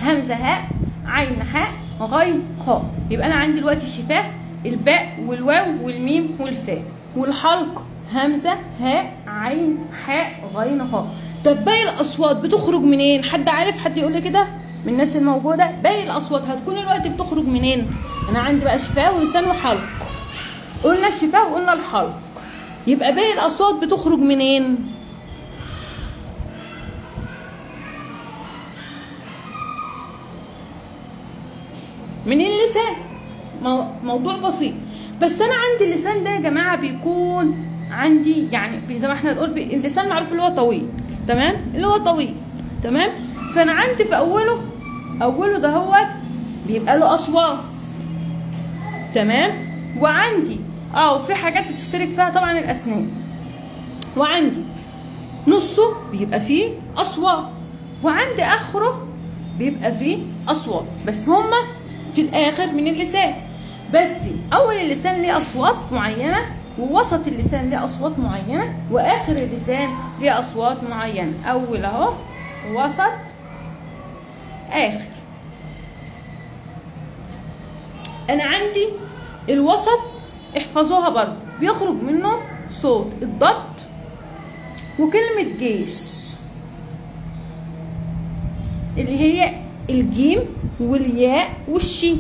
همزه هاء عين حاء غين خاء يبقى انا عندي دلوقتي الشفاه الباء والواو والميم والفاء والحلق همزه هاء عين حاء غين خاء طب باقي الاصوات بتخرج منين حد عارف حد يقول لي كده من الناس الموجوده باقي الاصوات هتكون الوقت بتخرج منين انا عندي بقى شفاه ولسان وحلق قلنا الشفاه وقلنا الحلق يبقى باقي الاصوات بتخرج منين من اللسان مو- موضوع بسيط بس انا عندي اللسان ده يا جماعه بيكون عندي يعني بي- زي ما احنا نقول بي- اللسان معروف اللي هو طويل تمام اللي هو طويل تمام فانا عندي في اوله اوله ده هو بيبقى له اصوات تمام وعندي اه في حاجات بتشترك فيها طبعا الاسنان وعندي نصه بيبقى فيه اصوات وعندي اخره بيبقى فيه اصوات بس هما في الاخر من اللسان بس اول اللسان ليه اصوات معينه ووسط اللسان ليه اصوات معينه واخر اللسان ليه اصوات معينه اول اهو وسط اخر انا عندي الوسط احفظوها برضه بيخرج منه صوت الضد وكلمة جيش اللي هي الجيم والياء والشين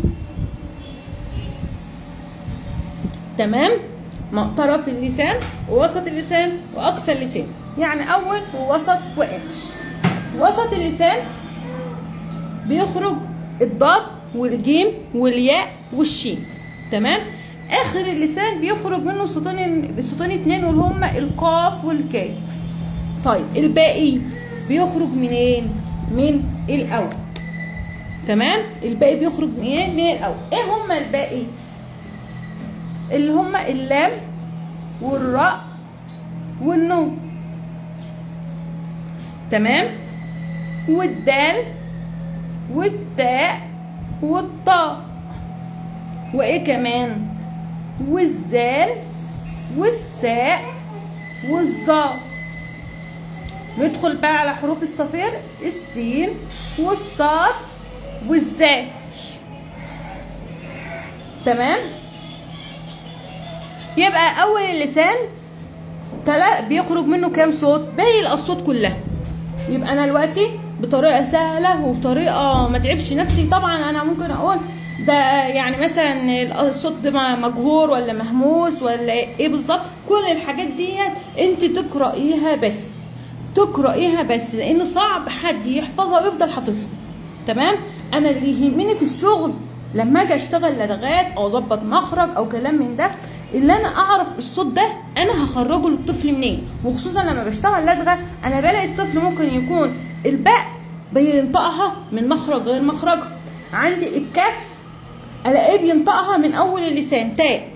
تمام ما- طرف اللسان ووسط اللسان واقصى اللسان يعني اول ووسط واخر وسط اللسان بيخرج الضاد والجيم والياء والشين تمام اخر اللسان بيخرج منه صوتين صوتين اتنين واللي هما القاف والكاف طيب الباقي بيخرج منين من الاول تمام الباقي بيخرج منين من الاول ايه هما الباقي اللي هما اللام والراء والنون تمام والدال والتاء والطاء وايه كمان والزال والساء والظاء ندخل بقى على حروف الصفير السين والصاد والزاي تمام يبقى اول اللسان تلا بيخرج منه كام صوت باقي الاصوات كلها يبقى انا دلوقتي بطريقه سهله وبطريقه ما تعبش نفسي طبعا انا ممكن اقول ده يعني مثلا الصوت ده مجهور ولا مهموس ولا ايه بالظبط كل الحاجات دي انت تقرايها بس تقرايها بس لان صعب حد يحفظها ويفضل حافظها تمام انا اللي يهمني في الشغل لما اجي اشتغل لدغات او اظبط مخرج او كلام من ده اللي انا اعرف الصوت ده انا هخرجه للطفل منين وخصوصا لما بشتغل لدغه انا بلاقي الطفل ممكن يكون الباء بينطقها من مخرج غير مخرجها عندي الكاف الاقيه بينطقها من اول اللسان تاء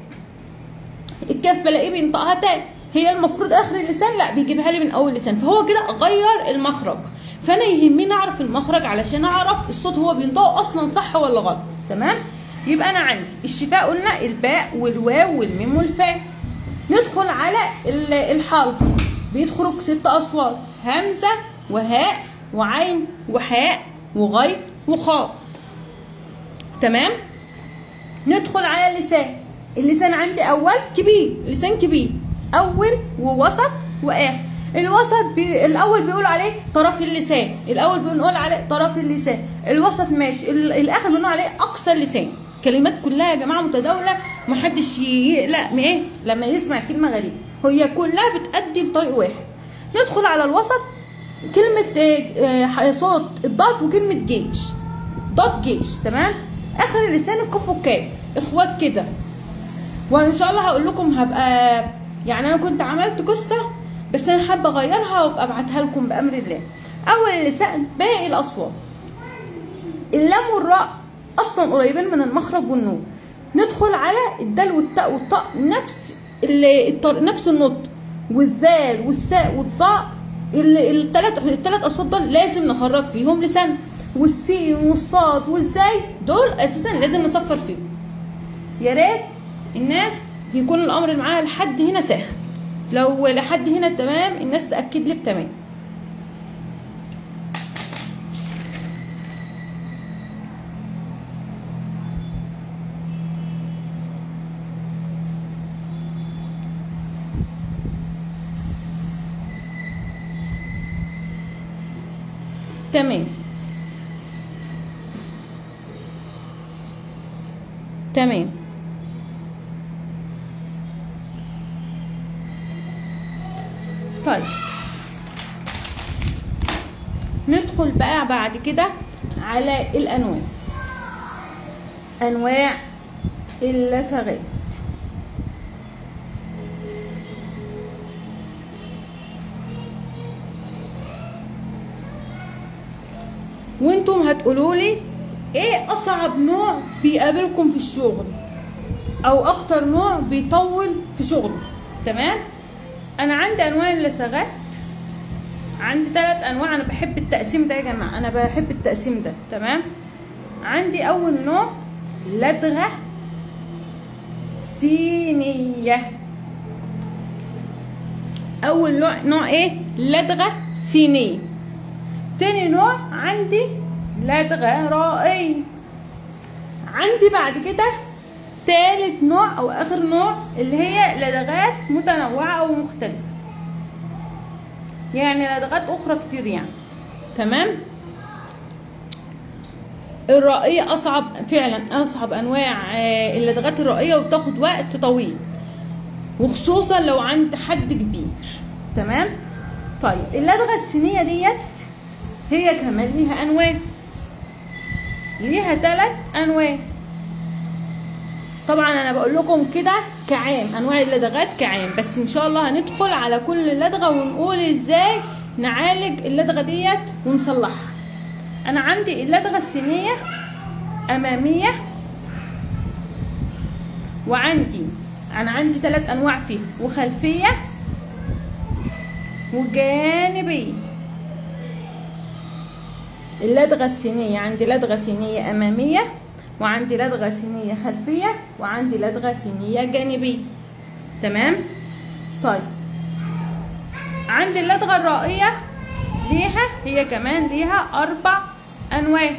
الكاف بلاقيه بينطقها تاء هي المفروض اخر اللسان لا بيجيبها لي من اول اللسان فهو كده غير المخرج فانا يهمني اعرف المخرج علشان اعرف الصوت هو بينطقه اصلا صح ولا غلط تمام يبقى انا عندي الشفاء قلنا الباء والواو والميم والفاء ندخل على ال- الحلق بيدخل ست اصوات همزه وهاء وعين وحاء وغين وخاء تمام ندخل على اللسان اللسان عندي اول كبير لسان كبير اول ووسط واخر الوسط بي... الاول بيقول عليه طرف اللسان الاول بنقول عليه طرف اللسان الوسط ماشي ال- الاخر بنقول عليه اقصى اللسان كلمات كلها يا جماعه متداوله محدش يقلق من ايه لما يسمع كلمه غريبه هي كلها بتأدي لطريق واحد ندخل على الوسط كلمه آه، آه، صوت الضاد وكلمه جيش ضاد جيش تمام اخر اللسان القاف والكاف اخوات كده وان شاء الله هقول لكم هبقى يعني انا كنت عملت قصه بس انا حابه اغيرها وابقى ابعتها لكم بامر الله اول اللسان باقي الاصوات اللام والراء اصلا قريبين من المخرج والنون ندخل على الدال والتاء والطاء نفس ال- الطر... نفس النطق والذال والثاء والظاء الثلاث الثلاث اصوات دول لازم نخرج فيهم لسان والسين والصاد والزاي دول اساسا لازم نصفر فيهم يا ريت الناس يكون الامر معاها لحد هنا سهل لو لحد هنا تمام الناس تاكد لي بتمام تمام تمام طيب ندخل بقى بعد كده على الانواع انواع اللثغات وانتم هتقولوا لي ايه اصعب نوع بيقابلكم في الشغل او اكتر نوع بيطول في شغله تمام انا عندي انواع اللثغات عندي ثلاث انواع انا بحب التقسيم ده يا جماعه انا بحب التقسيم ده تمام عندي اول نوع لدغه سينيه اول نوع نوع ايه لدغه سينيه تاني نوع عندي لدغه رائيه عندي بعد كده تالت نوع او اخر نوع اللي هي لدغات متنوعه او مختلفه يعني لدغات اخرى كتير يعني تمام الرائية أصعب فعلا أصعب أنواع اللدغات الرائية وبتاخد وقت طويل وخصوصا لو عند حد كبير تمام طيب اللدغة السينية ديت هي كمان ليها أنواع ليها ثلاث أنواع طبعا انا بقول لكم كده كعام انواع اللدغات كعام بس ان شاء الله هندخل على كل لدغه ونقول ازاي نعالج اللدغه ديت ونصلحها انا عندي اللدغه السينيه اماميه وعندي انا عندي ثلاث انواع فيها وخلفيه وجانبيه اللدغه السينيه عندي لدغه سينيه اماميه وعندي لدغة سينية خلفية وعندي لدغة سينية جانبية تمام طيب عندي اللدغة الرائية ليها هي كمان ليها أربع أنواع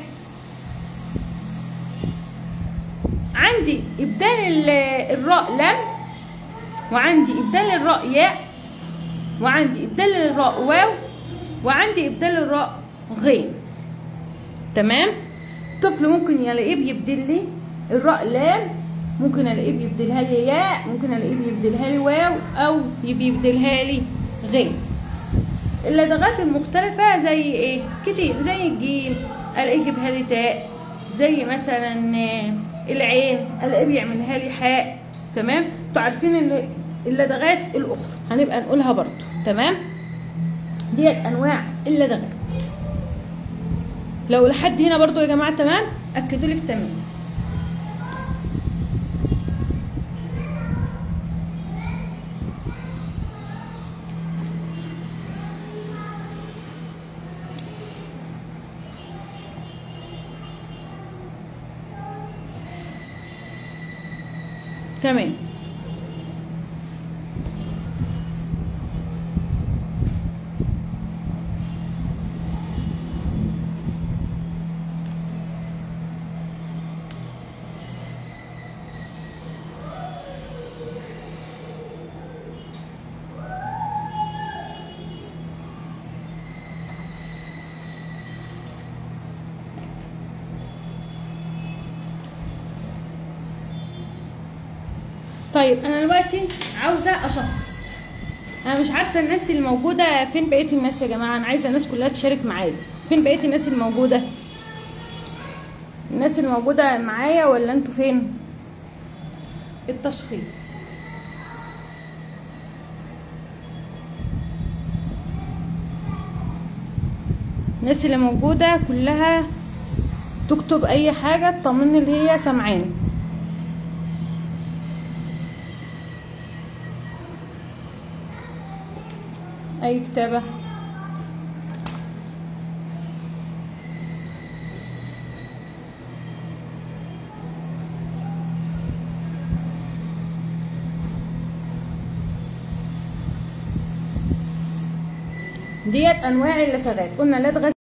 عندي إبدال الراء لم وعندي إبدال الراء ياء وعندي إبدال الراء واو وعندي إبدال الراء غين تمام الطفل ممكن يلاقيه بيبدل لي الراء لام ممكن الاقيه بيبدلها لي ياء ممكن الاقيه بيبدلها لي واو او بيبدلها لي غين اللدغات المختلفة زي ايه كتير زي الجيم الاقيه يجيبها لي تاء زي مثلا العين الاقيه بيعملها لي حاء تمام انتوا عارفين اللدغات الاخرى هنبقى نقولها برضو تمام ديت انواع اللدغات لو لحد هنا برضو يا جماعه تمام اكدوا لك تمام تمام طيب انا دلوقتي عاوزه اشخص انا مش عارفه الناس اللي موجوده فين بقيه الناس يا جماعه انا عايزه الناس كلها تشارك معايا فين بقيه الناس اللي موجوده الناس اللي موجوده معايا ولا انتوا فين التشخيص الناس اللي موجوده كلها تكتب اي حاجه تطمني اللي هي سامعاني اي كتابة ديت انواع اللثغات قلنا لدغه